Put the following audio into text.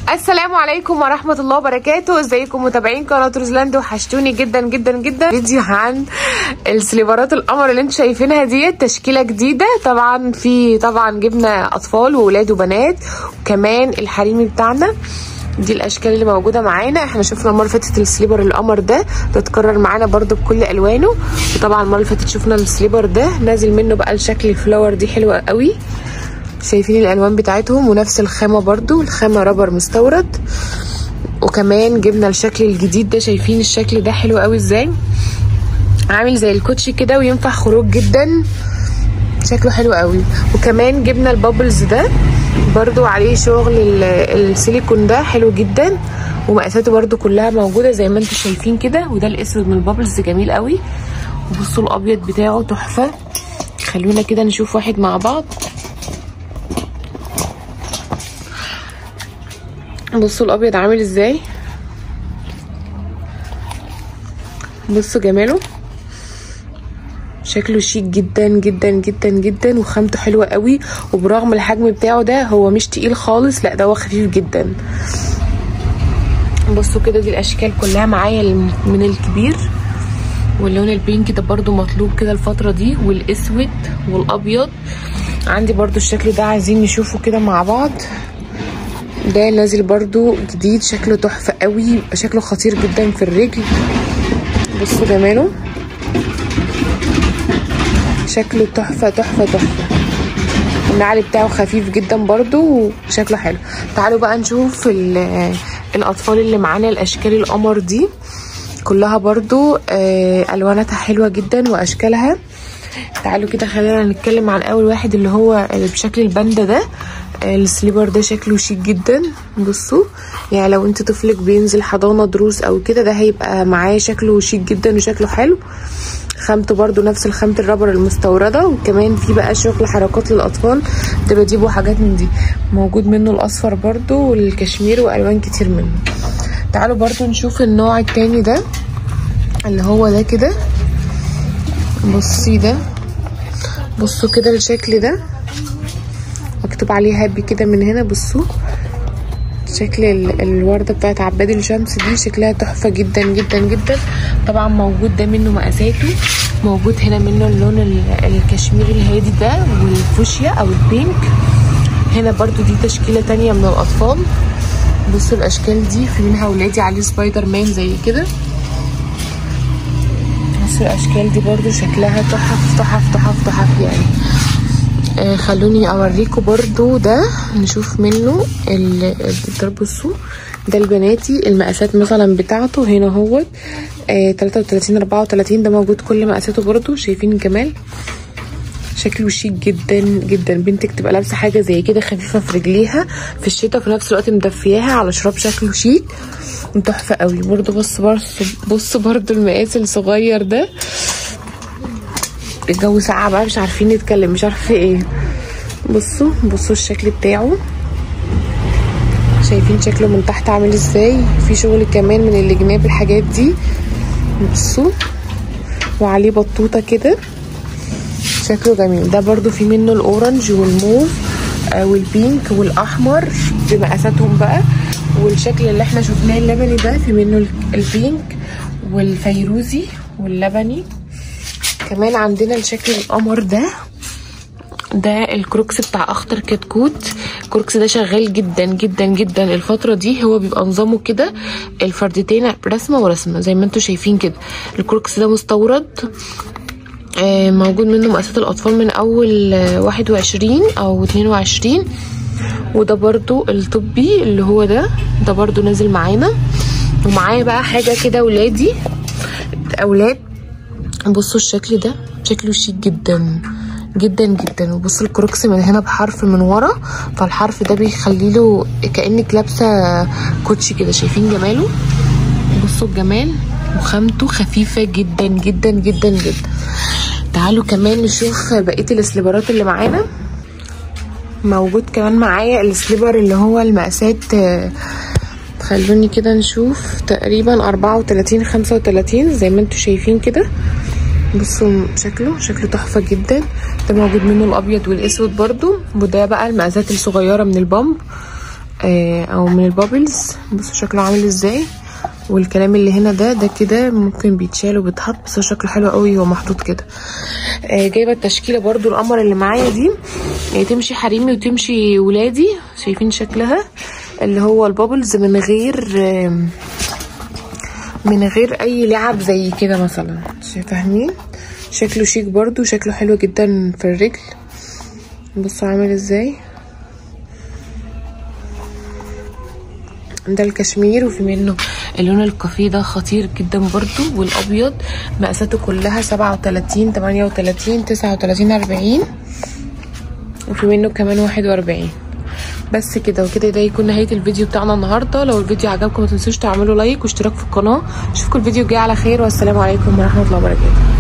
السلام عليكم ورحمة الله وبركاته ازيكم متابعين قناة روزلاند وحشتوني جدا جدا جدا فيديو عن السليبرات القمر اللي انتوا شايفينها ديت تشكيلة جديدة طبعا في طبعا جبنا اطفال وولاد وبنات وكمان الحريمي بتاعنا دي الاشكال اللي موجوده معانا احنا شفنا المره اللي فاتت السليبر القمر ده بتكرر معانا برده بكل الوانه وطبعا المره اللي فاتت شفنا السليبر ده نازل منه بقى الشكل الفلاور دي حلوه قوي شايفين الالوان بتاعتهم ونفس الخامه برضو الخامه رابر مستورد وكمان جبنا الشكل الجديد ده شايفين الشكل ده حلو قوي ازاي عامل زي الكوتشي كده وينفع خروج جدا شكله حلو قوي وكمان جبنا البابلز ده برضو عليه شغل السيليكون ده حلو جدا ومقاساته برضو كلها موجوده زي ما انتم شايفين كده وده الاسود من البابلز جميل قوي وبصوا الابيض بتاعه تحفه خلونا كده نشوف واحد مع بعض بصوا الابيض عامل ازاي بصوا جماله شكله شيك جدا جدا جدا جدا وخامته حلوه قوي وبرغم الحجم بتاعه ده هو مش تقيل خالص لا ده هو خفيف جدا بصوا كده دي الاشكال كلها معايا من الكبير واللون البينك ده برضو مطلوب كده الفتره دي والاسود والابيض عندي برضو الشكل ده عايزين نشوفه كده مع بعض ده نازل برضو جديد شكله تحفه قوي شكله خطير جدا في الرجل بصوا جماله شكله تحفه تحفه تحفه النعل بتاعه خفيف جدا برضو وشكله حلو تعالوا بقى نشوف الاطفال اللي معانا الاشكال القمر دي كلها برضو الواناتها حلوه جدا واشكالها تعالوا كده خلينا نتكلم عن اول واحد اللي هو اللي بشكل الباندا ده السليبر ده شكله شيك جدا بصوا يعني لو انت طفلك بينزل حضانه دروس او كده ده هيبقى معاه شكله شيك جدا وشكله حلو خامته برضو نفس الخامة الرابر المستوردة وكمان في بقى شغل حركات للأطفال تبقى دي حاجات من دي موجود منه الأصفر برضو والكشمير وألوان كتير منه تعالوا برضو نشوف النوع التاني ده اللي هو ده كده بصي ده بصوا كده الشكل ده مكتوب عليه هابي كده من هنا بصوا شكل الوردة بتاعت عباد الشمس دي شكلها تحفة جدا جدا جدا طبعا موجود ده منه مقاساته موجود هنا منه اللون الكشميري الهادي ده والفوشيا او البينك هنا برضو دي تشكيلة تانية من الاطفال بصوا الاشكال دي في منها ولادي عليه سبايدر مان زي كده بصوا الاشكال دي برضو شكلها تحف تحف تحف تحف يعني آه خلوني اوريكم برضو ده نشوف منه ده بصوا ده البناتي المقاسات مثلا بتاعته هنا اهوت آه 33 34 ده موجود كل مقاساته برضو شايفين الجمال شكله شيك جدا جدا بنتك تبقى لابسه حاجه زي كده خفيفه في رجليها في الشتاء وفي نفس الوقت مدفياها على شراب شكله شيك تحفه قوي برضو بص بص بص برضو المقاس الصغير ده الجو ساقع بقى مش عارفين نتكلم مش عارفه ايه بصوا بصوا الشكل بتاعه شايفين شكله من تحت عامل ازاي في شغل كمان من الجناب الحاجات دي بصوا وعليه بطوطه كده شكله جميل ده برضو في منه الاورنج والموف آه والبينك والاحمر بمقاساتهم بقى والشكل اللي احنا شفناه اللبني ده في منه البينك والفيروزي واللبني كمان عندنا الشكل القمر ده ده الكروكس بتاع اخضر كتكوت الكروكس ده شغال جدا جدا جدا الفتره دي هو بيبقى نظامه كده الفردتين رسمه ورسمه زي ما انتم شايفين كده الكروكس ده مستورد آه موجود منه مقاسات الاطفال من اول واحد وعشرين او اتنين وعشرين وده برضو الطبي اللي هو ده ده برضو نازل معانا ومعايا بقى حاجه كده ولادي اولاد بصوا الشكل ده شكله شيك جدا جدا جدا وبصوا الكروكس من هنا بحرف من ورا فالحرف ده بيخلي له كانك لابسه كوتشي كده شايفين جماله بصوا الجمال وخامته خفيفه جدا جدا جدا جدا تعالوا كمان نشوف بقيه السليبرات اللي معانا موجود كمان معايا السليبر اللي هو المقاسات خلوني كده نشوف تقريبا أربعة وتلاتين خمسة وتلاتين زي ما انتوا شايفين كده بصوا شكله شكله تحفه جدا ده موجود منه الابيض والاسود برضو وده بقى المقاسات الصغيره من البامب آه او من البابلز بصوا شكله عامل ازاي والكلام اللي هنا ده ده كده ممكن بيتشال وبيتحط بس هو شكله حلو قوي هو محطوط كده آه جايبه التشكيله برضو القمر اللي معايا دي آه تمشي حريمي وتمشي ولادي شايفين شكلها اللي هو البابلز من غير آه من غير اي لعب زي كده مثلا فاهمين شكله شيك برضو شكله حلو جدا في الرجل بصوا عامل ازاي ده الكشمير وفي منه اللون الكافيه ده خطير جدا برضو والابيض مقاساته كلها سبعة وتلاتين تمانية وتلاتين تسعة وتلاتين اربعين وفي منه كمان واحد واربعين بس كده وكده ده يكون نهايه الفيديو بتاعنا النهارده لو الفيديو عجبكم ما تنسوش تعملوا لايك واشتراك في القناه اشوفكم الفيديو الجاي على خير والسلام عليكم ورحمه الله وبركاته